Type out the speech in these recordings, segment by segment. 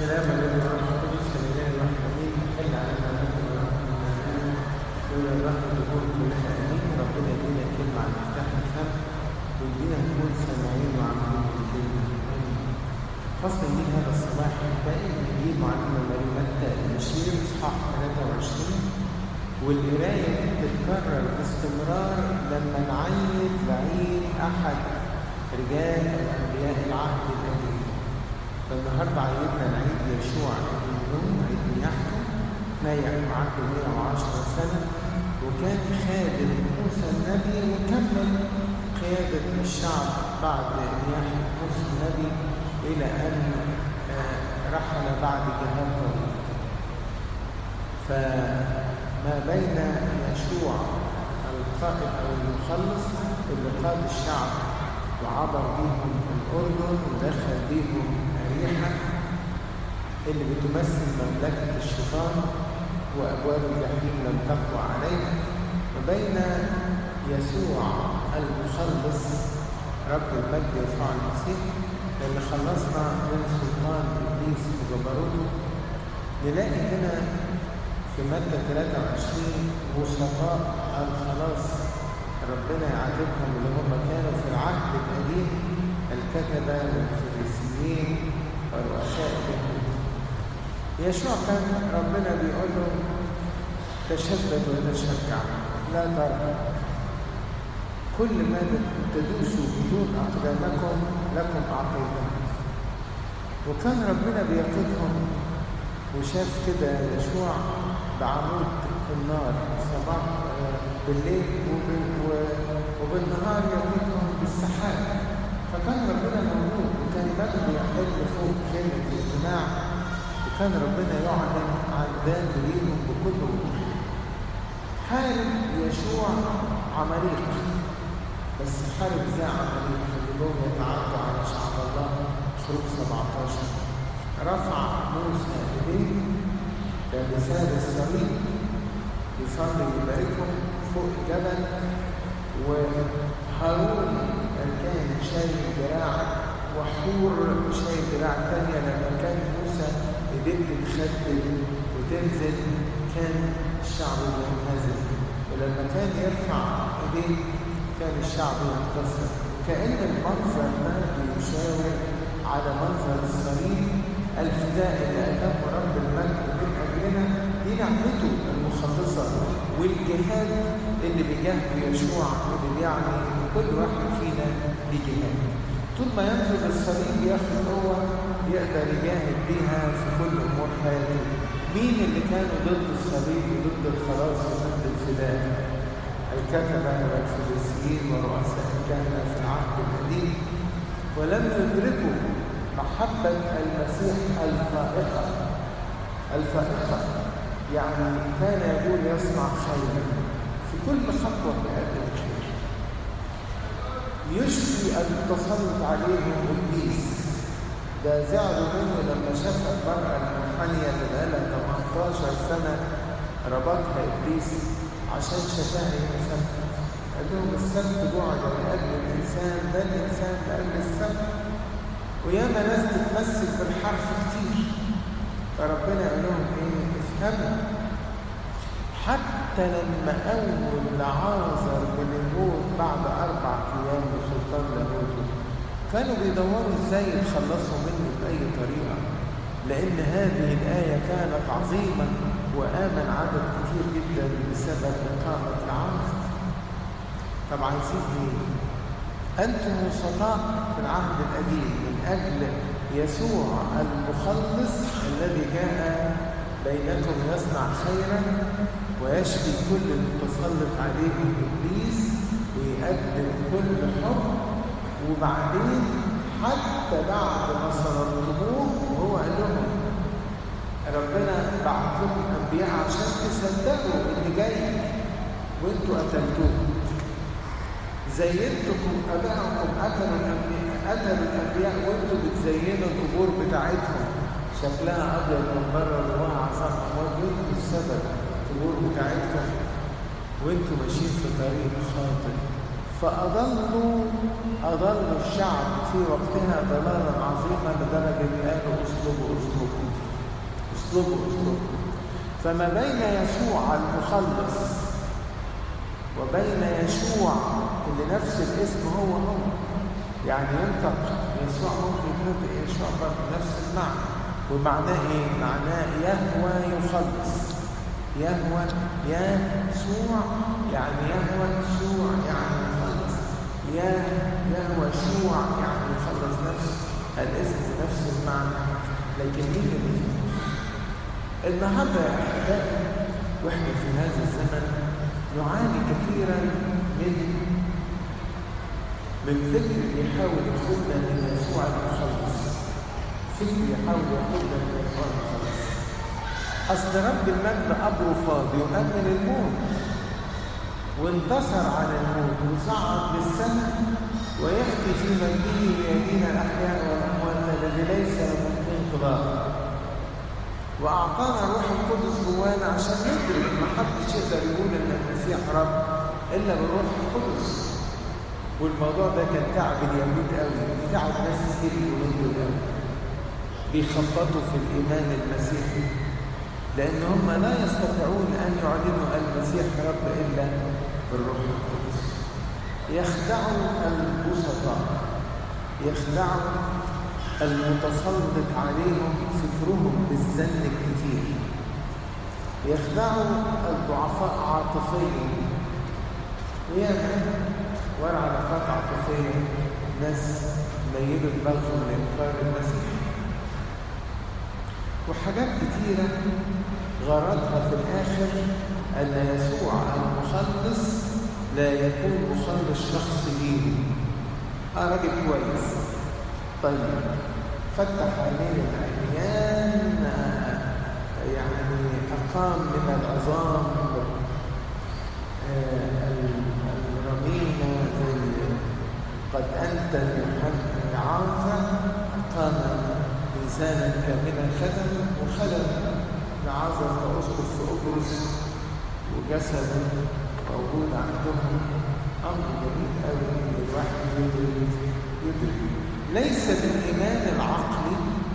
السلام عليكم ورحمة الله السلام الرحمن الرحيم حل علينا رحمة الرحمن والرحمة تكون كلها أمين ربنا يدينا كلمة عن مفتاح الفم ويدينا نكون سامعين وعاملين بالكلمة فصل من هذا الصباح الباقي نجيب معلمنا ماري متى المشير إصحاح 23 والقراية دي بتتكرر باستمرار لما نعين بعيد أحد رجال أنبياء العهد القديم فالنهارده عيدنا العيد يشوع ابن نون عيد يحكم نايع عنده 110 سنة وكان خادم موسى النبي وكمل قيادة الشعب بعد نياحة موسى النبي إلى أن رحل بعد جهاد طويل فما بين يشوع القائد أو المخلص اللي قاد الشعب وعبر بيهم الأردن ودخل بيهم أريحة اللي بتمثل مملكة الشيطان وأبواب الجحيم لم تقوى عليها وبين يسوع المخلص رب المجد يسوع المسيح اللي خلصنا من سلطان إبليس وجبروته نلاقي هنا في مادة 23 وسطاء الخلاص ربنا يعاتبهم اللي هم كانوا في العهد القديم الكتبة والفريسيين ورؤساء اليهود يشوع كان ربنا بيقول له تشدد وتشجع لا ترهب كل ما تدوسوا بدون أقدامكم لكم أعطيتم وكان ربنا بيقودهم وشاف كده يشوع بعمود النار صباح بالليل وبالنهار يقودهم بالسحاب فكان ربنا موجود وكان بدر يحل فوق كلمة الاجتماع وكان ربنا يعلن عن ذات ليهم بكل وضوح حارب يشوع عماليق بس حارب ذا عماليق اللي جم يتعدوا على شعب الله شروط 17 رفع موسى ايديه بمثال الصليب يصلي يباركهم فوق الجبل وهارون كان شايل دراع وحور شايل دراع تانية لما كان موسى ايديه تتخدل وتنزل كان الشعب ينهزم ولما كان يرفع ايديه كان الشعب ينتصر كأن المنظر ده بيشاور على منظر الصليب الفداء اللي أتاه رب المجد من أجلنا دي نعمته المخلصة والجهاد اللي بيجاهد يشوع واللي بيعني كل واحد فينا بجهاد طول ما ينزل الصليب ياخد قوة يقدر يجاهد بيها في كل أمور حياته مين اللي كانوا ضد الصليب وضد الخلاص وضد الفداء الكتبة والفريسيين ورؤساء الكهنة في العهد القديم ولم يدركوا محبة المسيح الفائقة الفائقة يعني كان يقول يصنع خيرا في كل خطوة بيقدم خير يشفي المتسلط عليهم ابليس ده زعلوا منه لما شاف المرأة المنحنية اللي بقالها 18 سنة ربطها ابليس عشان شفاها الانسان قال لهم السبت بعد لاجل الانسان ده الانسان لاجل السبت وياما ناس تتمسك بالحرف كتير فربنا قال لهم ايه افهموا حتى لما اول لعازر من الموت بعد اربع ايام بسلطان لاهوته كانوا بيدوروا ازاي يتخلصوا منه باي طريقه لان هذه الايه كانت عظيمه وامن عدد كتير جدا بسبب اقامه العازر طب عايزين ايه أنتم وسطاء في العهد القديم من أجل يسوع المخلص الذي جاء بينكم يصنع خيرا ويشفي كل المتسلط عليه إبليس ويقدم كل حب وبعدين حتى بعد ما صلبتموه وهو قال لهم ربنا بعت لكم أنبياء عشان تصدقوا اللي جاي وانتوا قتلتوه زينتكم ابائكم قتلوا الانبياء قتلوا الانبياء وانتم بتزينوا القبور بتاعتهم شكلها ابيض من بره وجواها عصام اموات وانتم السبب القبور بتاعتكم وانتم ماشيين في طريق خاطئ فاضلوا اضلوا الشعب في وقتها ضلالا عظيما لدرجه قالوا اسلبوا اسلوبكم اسلوبه اسلوبه فما بين يسوع المخلص وبين يشوع اللي نفس الاسم هو هو يعني ينطق يسوع ممكن ينطق يشوع برضه نفس المعنى ومعناه ايه؟ معناه يهوى يخلص يهوى يسوع يعني يهوى يسوع يعني يخلص يا يهوى شوع يعني يخلص نفس الاسم نفس المعنى لكن مين اللي فيه؟ النهارده يا احبائي واحنا في هذا الزمن نعاني كثيرا من من فكر يحاول ياخذنا من يسوع المخلص فكر يحاول ياخذنا من يسوع المخلص اصل رب المجد قبره فاضي يؤمن الموت وانتصر على الموت وصعد للسماء ويحكي في مجده ليدين الاحياء والاموات الذي ليس له انقضاء واعطانا الروح القدس جوانا عشان ندرك ما حدش يقدر يقول ان المسيح رب الا بالروح القدس والموضوع ده كان تعب اليهود قوي تعب ناس كتير اليهود دول قوي بيخبطوا في الايمان المسيحي لان هم لا يستطيعون ان يعلنوا المسيح رب الا بالروح القدس يخدعوا البسطاء يخدعوا المتسلط عليهم فكرهم بالزن الكثير يخدعوا الضعفاء عاطفيا وياما ورا علاقات عاطفية ناس ميلوا دماغهم لإنكار المسيح وحاجات كتيرة غرضها في الآخر أن يسوع المخلص لا يكون مخلص شخص ليه آه راجل كويس طيب فتح عينين العميان يعني أقام من العظام الرميمة زي قد أنت عاصا أقام إنسانا كاملا خدم وخدم لعازر كأسقف في قبرص وجسده موجود عندهم أمر جميل قوي إن الواحد يدرك يدرك ليس بالإيمان العقلي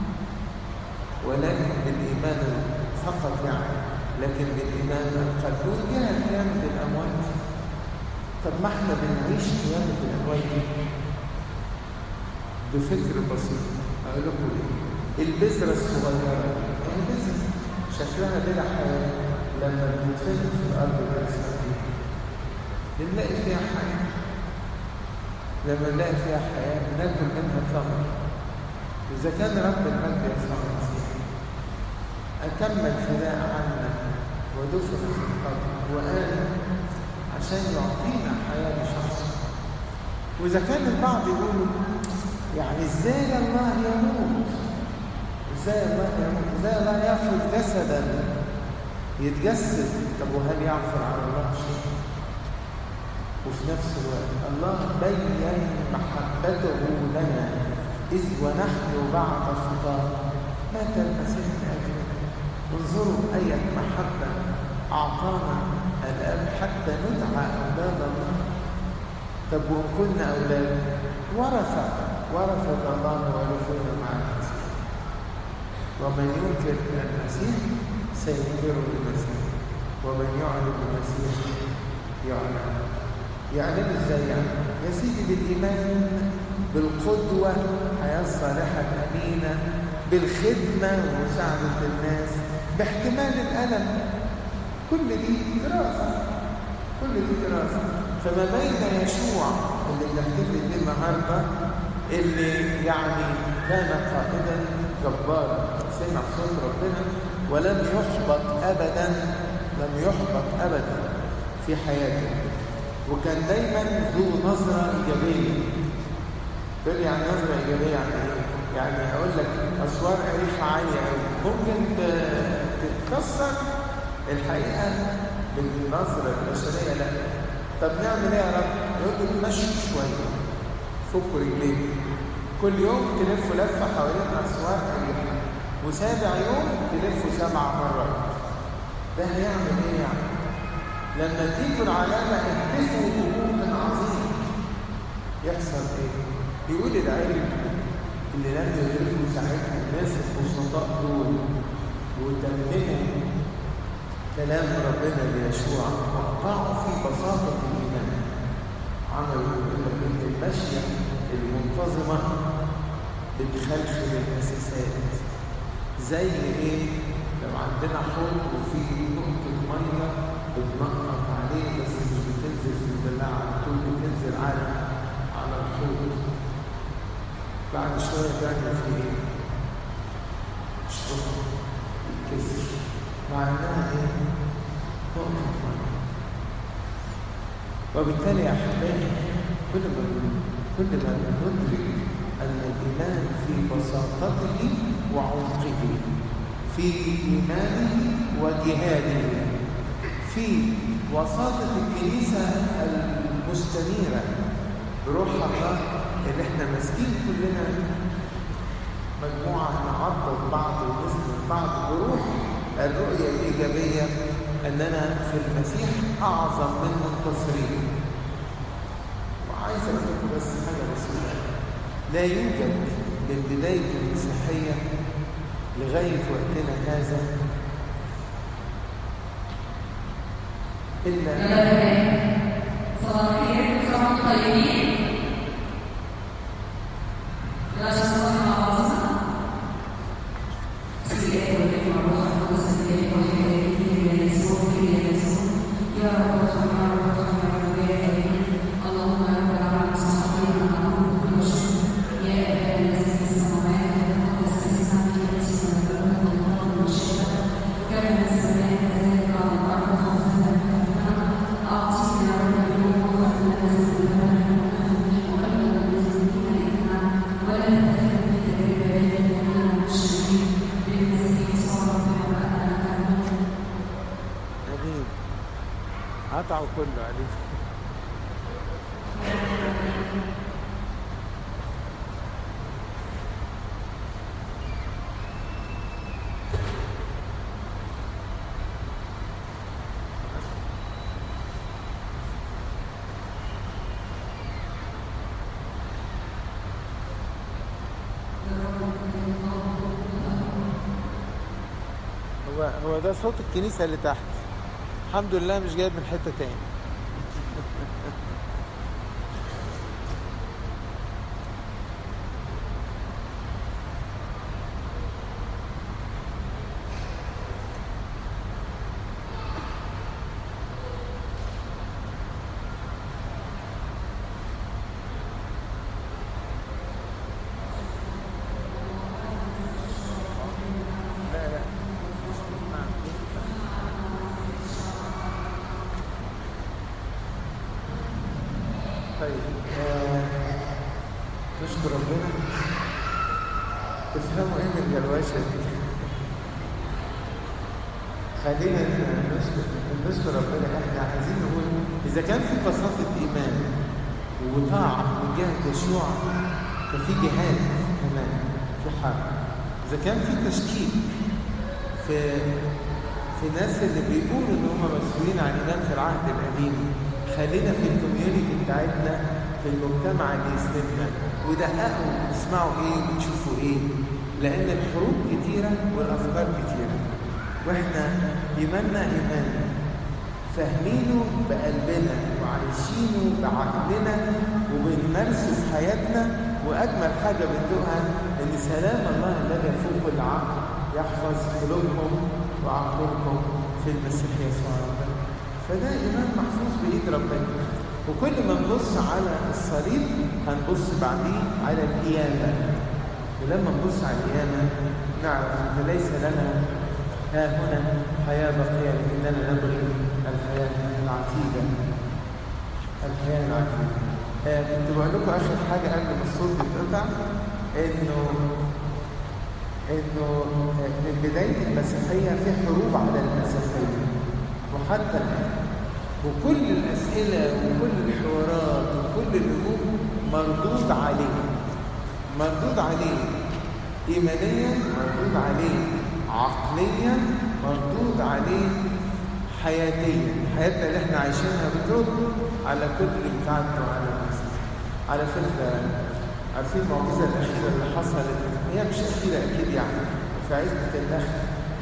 ولكن بالإيمان فقط يعني لكن بالإيمان القلبي وجاء قيامة الأموات طب ما احنا بنعيش قيامة الأموات دي بفكر بسيط أقول لكم إيه؟ البذرة الصغيرة البذرة شكلها بلا حياة لما بتتفهم في الأرض الرسمة بنلاقي فيها حياة لما نلاقي فيها حياة بناكل منها ثمر إذا كان رب المجد يسوع المسيح أتم الفداء عنا ودفن في القبر وقال عشان يعطينا حياة لشخص وإذا كان البعض يقول يعني إزاي الله يموت إزاي الله يموت إزاي الله يأخذ جسدا يتجسد طب وهل يعثر على الله شيء وفي نفس الوقت الله بين محبته لنا إذ ونحن بعد خطاه مات المسيح لأجلنا انظروا أية محبة أعطانا الآب حتى ندعى أولاد الله طب وإن كنا أولاد ورثة ورثة الله ورثنا مع المسيح ومن ينكر المسيح سينكر المسيح ومن يعلن المسيح يعلن يعلن ازاي يعني؟ يا سيدي بالإيمان بالقدوة حياة صالحة أمينة بالخدمة ومساعدة الناس باحتمال الألم كل دي دراسة كل دي دراسة فما بين يشوع اللي بنحتفل بيه النهارده اللي يعني كان قائدا جبارا سمع صوت ربنا ولم يحبط ابدا لم يحبط ابدا في حياته وكان دايما ذو نظره ايجابيه تقول يعني نظره ايجابيه يعني ايه؟ يعني اقول لك اسوار اريحه عاليه قوي ممكن تتكسر الحقيقه بالنظره البشريه لا طب نعمل ايه يا رب؟ يقول له تمشي شويه فكوا رجليك كل يوم تلفوا لفه حوالين اسوار اريحه وسابع يوم تلفوا سبع مرات ده هيعمل ايه يعني؟ لما تيجوا العلامه اهتفوا بهوك عظيم يحصل ايه؟ يقول العلم اللي لم يدركوا ساعتها الناس البسطاء دول كلام ربنا ليشوع وأطاعوا في بساطة الإيمان عملوا يقول لك إن المشية المنتظمة بتخلخل الأساسات زي إيه؟ لو عندنا حوض وفي نقطة مية بتنقط عليه بس مش بتنزل في البلاعة على طول بتنزل على على الحوض بعد شوية تعمل في إيه؟ شرب يتكسر مع إنها إيه؟ نقطة مية وبالتالي يا أحبائي كل ما كل ما ندرك أن الإيمان في بساطته وعمقه في إيمانه وجهاده في وساطة الكنيسة المستنيرة بروح الله اللي احنا ماسكين كلنا مجموعة نعضد بعض ونسند بعض بروح الرؤية الإيجابية أننا في المسيح أعظم من منتصرين وعايز أقول لكم بس حاجة بسيطة لا يوجد من بداية المسيحية لغاية وقتنا هذا إلا صباح الخير صباح طيبين لا شخص مع بعضنا سيئات والذي مع الله القدس الذي وحده في يسوع في يسوع يا رب ارحمنا يا رب ارحمنا يا رب يا امين اللهم يا رب العالمين صحيح نعم كل شكر يا ابا الذي في السماوات يتقدس اسمك ياتي ملكوتك وتكن مشيئتك كما في السماء كذلك على الارض خبزنا كفافنا اعطينا يا رب اليوم وقتنا الذي وقبل المسلمين إثما ولا تدخل في تجربة وكنا مشركين بالمسيح صار ربنا وأنا أمين قطعوا كله عليك هو هو ده صوت الكنيسة اللي تحت الحمد لله مش جايب من حتة تاني لا لا طيب آه، نشكر ربنا تفهموا ايه من الجلوشه دي خلينا نشكر نشكر ربنا احنا عايزين نقول اذا كان في بساطه ايمان وطاعه من جهه يشوع ففي جهاد كمان في حرب اذا كان في تشكيك في في ناس اللي بيقولوا ان هم مسؤولين عن ايمان في العهد القديم خلينا في الكوميونتي بتاعتنا في المجتمع اللي يسندنا ودققوا واسمعوا ايه وتشوفوا ايه لان الحروب كتيره والافكار كتيره واحنا ايماننا ايمان فاهمينه بقلبنا وعايشينه بعقلنا وبنمارسه في حياتنا واجمل حاجه بندوقها ان سلام الله الذي يفوق العقل يحفظ قلوبكم وعقولكم في المسيح يسوع ربنا فده ايمان محفوظ بايد ربنا وكل ما نبص على الصليب هنبص بعديه على القيامه ولما نبص على القيامه نعرف ان ليس لنا ها هنا حياه بقيه لكننا نبغي الحياه العتيده الحياه العتيده آه كنت بقول لكم اخر حاجه قبل ما الصوت يتقطع انه انه من بدايه المسيحيه في حروب على المسيحيه وحتى الان وكل الاسئله وكل الحوارات وكل الهجوم مردود عليه مردود عليه ايمانيا مردود عليه عقليا مردود عليه حياتيا حياتنا اللي احنا عايشينها بترد على كل اللي بتاعته على المسيح على فكره عارفين المعجزه الاخيره اللي حصلت هي مش اخيره اكيد يعني في عزبه النخل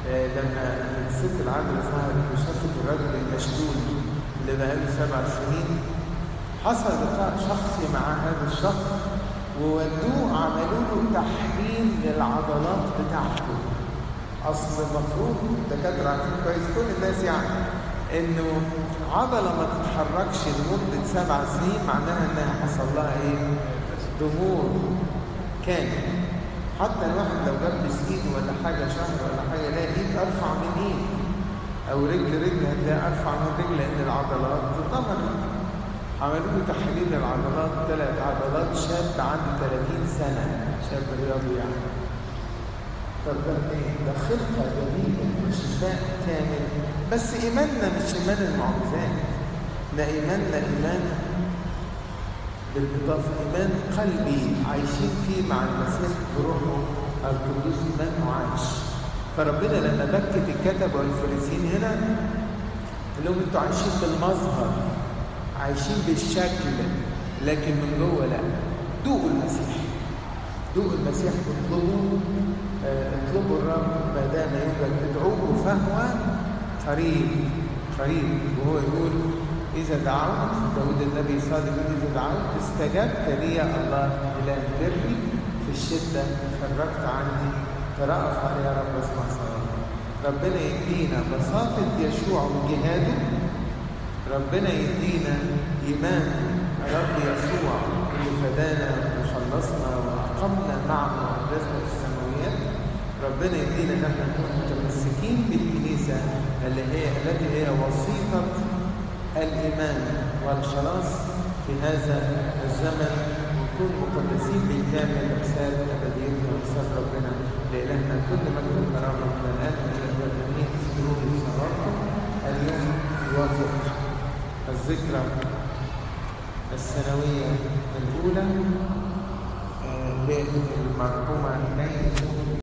آه، لما الست العامله ظهرت وشافت الرجل المشلول اللي بقاله سبع سنين حصل لقاء شخصي مع هذا الشخص وودوه عملوا له تحليل للعضلات بتاعته اصل المفروض الدكاتره عارفين كويس كل الناس يعني انه عضله ما تتحركش لمده سبع سنين معناها انها حصل لها ايه؟ ضمور كامل حتى الواحد لو جاب ايده ولا حاجه شهر ولا حاجه يلاقي ايد ارفع من ايد او رجل رجل هتلاقي ارفع من رجل لان العضلات ضمرت عملوا له تحليل العضلات ثلاث عضلات شاب عنده 30 سنه شاب رياضي يعني طب ده ايه؟ ده خطه جميله وشفاء كامل بس ايماننا مش ايمان المعجزات ده ايماننا ايمان بالاضافه ايمان قلبي عايشين فيه مع المسيح بروحه القدوس ايمان معاش فربنا لما بكت الكتبه والفريسيين هنا قال لهم انتوا عايشين بالمظهر عايشين بالشكل لكن من جوه لا دوقوا المسيح دوقوا المسيح اطلبوا آه، اطلبوا الرب ما دام يوجد ادعوه فهو قريب قريب وهو يقول إذا دعوت داود النبي صادق يقول إذا دعوت استجبت لي الله إله بري في الشدة فرجت عني ترأف علي يا رب اسمع صلاتي ربنا يدينا بساطة يشوع وجهاده ربنا يدينا إيمان رب يسوع اللي فدانا وخلصنا وأقمنا معه وأحدثنا في السماويات ربنا يدينا ان احنا نكون متمسكين بالكنيسه اللي هي التي هي وسيطه الايمان والخلاص في هذا الزمن ونكون مقدسين بالكامل بحساب ابديتنا وحساب ربنا لالهنا كل مجد وكرامه من الان والى الابد امين اذكروا في صلاتكم اليوم يوافق الذكرى السنويه الاولى آه، للمرحومه نيل